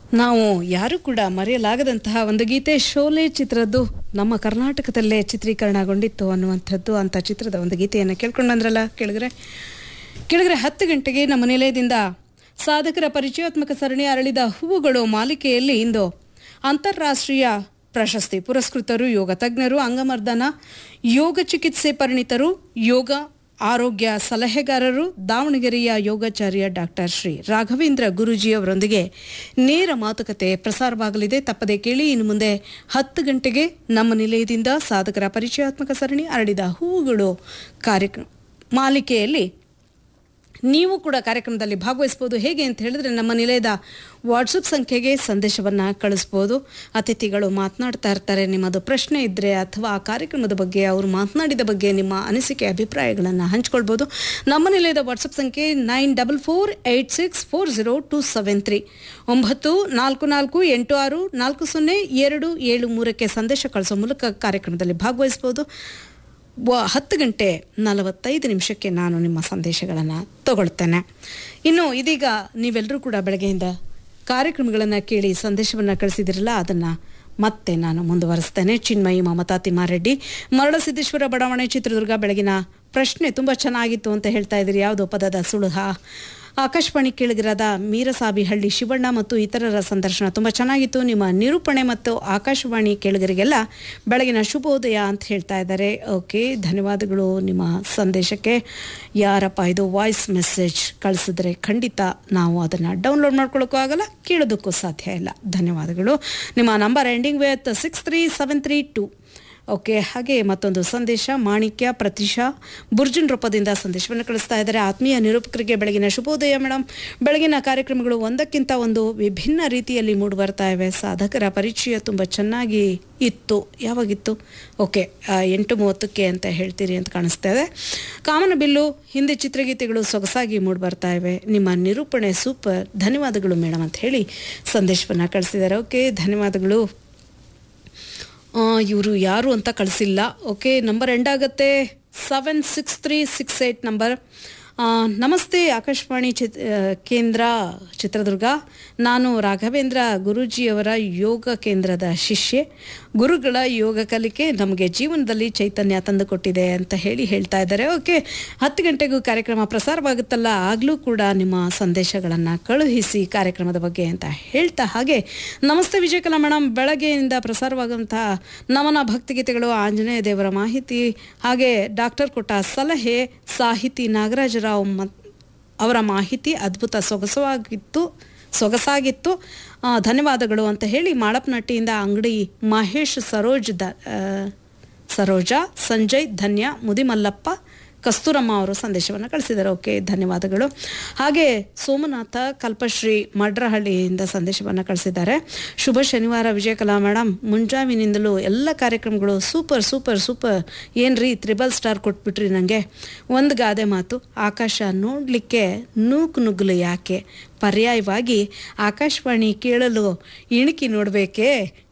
ನಾವು ಯಾರು ಕೂಡ ಮರೆಯಲಾಗದಂತಹ ಒಂದು ಗೀತೆ ಶೋಲೆ ಚಿತ್ರದ್ದು ನಮ್ಮ ಕರ್ನಾಟಕದಲ್ಲೇ ಚಿತ್ರೀಕರಣಗೊಂಡಿತ್ತು ಅನ್ನುವಂಥದ್ದು ಅಂತ ಚಿತ್ರದ ಒಂದು ಗೀತೆಯನ್ನು ಕೇಳ್ಕೊಂಡು ಬಂದ್ರಲ್ಲ ಕೆಳಗರೆ ಕೆಳಗರೆ ಹತ್ತು ಗಂಟೆಗೆ ನಮ್ಮ ನಿಲಯದಿಂದ ಸಾಧಕರ ಪರಿಚಯಾತ್ಮಕ ಸರಣಿ ಅರಳಿದ ಹೂವುಗಳು ಮಾಲಿಕೆಯಲ್ಲಿ ಇಂದು ಅಂತಾರಾಷ್ಟ್ರೀಯ ಪ್ರಶಸ್ತಿ ಪುರಸ್ಕೃತರು ಯೋಗ ತಜ್ಞರು ಅಂಗಮರ್ದನ ಯೋಗ ಚಿಕಿತ್ಸೆ ಪರಿಣಿತರು ಯೋಗ ಆರೋಗ್ಯ ಸಲಹೆಗಾರರು ದಾವಣಗೆರೆಯ ಯೋಗಾಚಾರ್ಯ ಡಾಕ್ಟರ್ ಶ್ರೀ ರಾಘವೇಂದ್ರ ಗುರೂಜಿಯವರೊಂದಿಗೆ ನೇರ ಮಾತುಕತೆ ಪ್ರಸಾರವಾಗಲಿದೆ ತಪ್ಪದೆ ಕೇಳಿ ಇನ್ನು ಮುಂದೆ ಹತ್ತು ಗಂಟೆಗೆ ನಮ್ಮ ನಿಲಯದಿಂದ ಸಾಧಕರ ಪರಿಚಯಾತ್ಮಕ ಸರಣಿ ಅರಳಿದ ಹೂವುಗಳು ಕಾರ್ಯಕ್ರಮ ಮಾಲಿಕೆಯಲ್ಲಿ ನೀವು ಕೂಡ ಕಾರ್ಯಕ್ರಮದಲ್ಲಿ ಭಾಗವಹಿಸ್ಬೋದು ಹೇಗೆ ಅಂತ ಹೇಳಿದ್ರೆ ನಮ್ಮ ನಿಲಯದ ವಾಟ್ಸಪ್ ಸಂಖ್ಯೆಗೆ ಸಂದೇಶವನ್ನು ಕಳಿಸ್ಬೋದು ಅತಿಥಿಗಳು ಮಾತನಾಡ್ತಾ ಇರ್ತಾರೆ ನಿಮ್ಮದು ಪ್ರಶ್ನೆ ಇದ್ದರೆ ಅಥವಾ ಆ ಕಾರ್ಯಕ್ರಮದ ಬಗ್ಗೆ ಅವರು ಮಾತನಾಡಿದ ಬಗ್ಗೆ ನಿಮ್ಮ ಅನಿಸಿಕೆ ಅಭಿಪ್ರಾಯಗಳನ್ನು ಹಂಚ್ಕೊಳ್ಬೋದು ನಮ್ಮ ನಿಲಯದ ವಾಟ್ಸಪ್ ಸಂಖ್ಯೆ nine double four eight six four zero two seven three ಒಂಬತ್ತು ನಾಲ್ಕು ನಾಲ್ಕು ಎಂಟು ಆರು ನಾಲ್ಕು ಸೊನ್ನೆ ಎರಡು ಏಳು ಮೂರಕ್ಕೆ ಸಂದೇಶ ಕಳಿಸೋ ಮೂಲಕ ಕಾರ್ಯಕ್ರಮದಲ್ಲಿ ಭಾಗವಹಿಸ್ಬೋದು ವ ಹತ್ತು ಗಂಟೆ ನಲವತ್ತೈದು ನಿಮಿಷಕ್ಕೆ ನಾನು ನಿಮ್ಮ ಸಂದೇಶಗಳನ್ನು ತಗೊಳ್ತೇನೆ ಇನ್ನು ಇದೀಗ ನೀವೆಲ್ಲರೂ ಕೂಡ ಬೆಳಗ್ಗೆಯಿಂದ ಕಾರ್ಯಕ್ರಮಗಳನ್ನು ಕೇಳಿ ಸಂದೇಶವನ್ನು ಕಳಿಸಿದಿರಲ್ಲ ಅದನ್ನು ಮತ್ತೆ ನಾನು ಮುಂದುವರಿಸ್ತೇನೆ ಚಿನ್ಮಯಿ ಮಮತಾ ತಿಮ್ಮಾರೆಡ್ಡಿ ಮರಳಸಿದ್ದೇಶ್ವರ ಬಡಾವಣೆ ಚಿತ್ರದುರ್ಗ ಬೆಳಗಿನ ಪ್ರಶ್ನೆ ತುಂಬ ಚೆನ್ನಾಗಿತ್ತು ಅಂತ ಹೇಳ್ತಾ ಇದ್ದೀರಿ ಯಾವುದು ಪದದ ಸುಳುಹ ಆಕಾಶವಾಣಿ ಕೇಳಿದಿರಾದ ಮೀರಸಾಬಿಹಳ್ಳಿ ಶಿವಣ್ಣ ಮತ್ತು ಇತರರ ಸಂದರ್ಶನ ತುಂಬ ಚೆನ್ನಾಗಿತ್ತು ನಿಮ್ಮ ನಿರೂಪಣೆ ಮತ್ತು ಆಕಾಶವಾಣಿ ಕೇಳಿಗರಿಗೆಲ್ಲ ಬೆಳಗಿನ ಶುಭೋದಯ ಅಂತ ಹೇಳ್ತಾ ಇದ್ದಾರೆ ಓಕೆ ಧನ್ಯವಾದಗಳು ನಿಮ್ಮ ಸಂದೇಶಕ್ಕೆ ಯಾರಪ್ಪ ಇದು ವಾಯ್ಸ್ ಮೆಸೇಜ್ ಕಳಿಸಿದ್ರೆ ಖಂಡಿತ ನಾವು ಅದನ್ನು ಡೌನ್ಲೋಡ್ ಮಾಡ್ಕೊಳ್ಳೋಕ್ಕೂ ಆಗಲ್ಲ ಕೇಳೋದಕ್ಕೂ ಸಾಧ್ಯ ಇಲ್ಲ ಧನ್ಯವಾದಗಳು ನಿಮ್ಮ number ending with six three seven three two okay ಹಾಗೆ ಮತ್ತೊಂದು ಸಂದೇಶ ಮಾಣಿಕ್ಯ ಪ್ರತಿಶಾ ಬುರ್ಜುನ್ ರೂಪದಿಂದ ಸಂದೇಶವನ್ನು ಕಳಿಸ್ತಾ ಇದ್ದಾರೆ ಆತ್ಮೀಯ ನಿರೂಪಕರಿಗೆ ಬೆಳಗಿನ ಶುಭೋದಯ ಮೇಡಮ್ ಬೆಳಗಿನ ಕಾರ್ಯಕ್ರಮಗಳು ಒಂದಕ್ಕಿಂತ ಒಂದು ವಿಭಿನ್ನ ರೀತಿಯಲ್ಲಿ ಮೂಡಿ ಬರ್ತಾ ಇವೆ ಸಾಧಕರ ಪರಿಚಯ ತುಂಬ ಚೆನ್ನಾಗಿ ಇತ್ತು ಯಾವಾಗಿತ್ತು ಓಕೆ ಎಂಟು ಮೂವತ್ತಕ್ಕೆ ಅಂತ ಹೇಳ್ತೀರಿ ಅಂತ ಕಾಣಿಸ್ತಾ ಇದೆ ಕಾಮನಬಿಲ್ಲು ಹಿಂದಿ ಚಿತ್ರಗೀತೆಗಳು ಸೊಗಸಾಗಿ ಮೂಡಿ ಬರ್ತಾ ಇವೆ ನಿಮ್ಮ ನಿರೂಪಣೆ ಸೂಪರ್ ಧನ್ಯವಾದಗಳು ಮೇಡಮ್ ಅಂತ ಹೇಳಿ ಸಂದೇಶವನ್ನು ಕಳಿಸಿದ್ದಾರೆ ಓಕೆ ಧನ್ಯವಾದಗಳು ಇವರು ಯಾರು ಅಂತ ಕಳಿಸಿಲ್ಲ ಓಕೆ ನಂಬರ್ ಎಂಡ್ ಆಗುತ್ತೆ seven six three six eight number ನಮಸ್ತೆ ಆಕಾಶವಾಣಿ ಚಿತ್ ಕೇಂದ್ರ ಚಿತ್ರದುರ್ಗ ನಾನು ರಾಘವೇಂದ್ರ ಗುರೂಜಿಯವರ ಯೋಗ ಕೇಂದ್ರದ ಶಿಷ್ಯೆ ಗುರುಗಳ ಯೋಗ ಕಲಿಕೆ ನಮಗೆ ಜೀವನದಲ್ಲಿ ಚೈತನ್ಯ ತಂದುಕೊಟ್ಟಿದೆ ಅಂತ ಹೇಳಿ ಹೇಳ್ತಾ ಇದ್ದಾರೆ ಓಕೆ ಹತ್ತು ಗಂಟೆಗೂ ಕಾರ್ಯಕ್ರಮ ಪ್ರಸಾರವಾಗುತ್ತಲ್ಲ ಆಗಲೂ ಕೂಡ ನಿಮ್ಮ ಸಂದೇಶಗಳನ್ನು ಕಳುಹಿಸಿ ಕಾರ್ಯಕ್ರಮದ ಬಗ್ಗೆ ಅಂತ ಹೇಳ್ತಾ ಹಾಗೆ ನಮಸ್ತೆ ವಿಜಯಕಲಾ ಮೇಡಮ್ ಬೆಳಗ್ಗೆಯಿಂದ ಪ್ರಸಾರವಾಗುವಂತಹ ನಮನ ಭಕ್ತಿಗೀತೆಗಳು ಆಂಜನೇಯ ದೇವರ ಮಾಹಿತಿ ಹಾಗೆ ಡಾಕ್ಟರ್ ಕೊಟ್ಟ ಸಲಹೆ ಸಾಹಿತಿ ನಾಗರಾಜರಾವ್ ಮತ್ ಅವರ ಮಾಹಿತಿ ಅದ್ಭುತ ಸೊಗಸವಾಗಿತ್ತು ಸೊಗಸಾಗಿತ್ತು ಧನ್ಯವಾದಗಳು ಅಂತ ಹೇಳಿ ಮಾಳಪ್ನಟ್ಟಿಯಿಂದ ಅಂಗಡಿ ಮಹೇಶ್ ಸರೋಜ್ ದ ಸರೋಜಾ ಸಂಜಯ್ ಧನ್ಯ ಮುದಿಮಲ್ಲಪ್ಪ ಕಸ್ತೂರಮ್ಮ ಅವರು ಸಂದೇಶವನ್ನು ಕಳಿಸಿದ್ದಾರೆ ಓಕೆ ಧನ್ಯವಾದಗಳು ಹಾಗೆ ಸೋಮನಾಥ ಕಲ್ಪಶ್ರೀ ಮಡ್ರಹಳ್ಳಿಯಿಂದ ಸಂದೇಶವನ್ನು ಕಳಿಸಿದ್ದಾರೆ ಶುಭ ಶನಿವಾರ ವಿಜಯಕಲಾ ಮೇಡಮ್ ಮುಂಜಾವಿನಿಂದಲೂ ಎಲ್ಲ ಕಾರ್ಯಕ್ರಮಗಳು ಸೂಪರ್ ಸೂಪರ್ ಸೂಪರ್ ಏನ್ರಿ ತ್ರಿಬಲ್ ಸ್ಟಾರ್ ಕೊಟ್ಬಿಟ್ರಿ ನನಗೆ ಒಂದು ಗಾದೆ ಮಾತು ಆಕಾಶ ನೋಡಲಿಕ್ಕೆ ನೂಕು ನುಗ್ಗಲು ಯಾಕೆ ಪರ್ಯಾಯವಾಗಿ ಆಕಾಶವಾಣಿ ಕೇಳಲು ಇಣುಕಿ ನೋಡಬೇಕೇ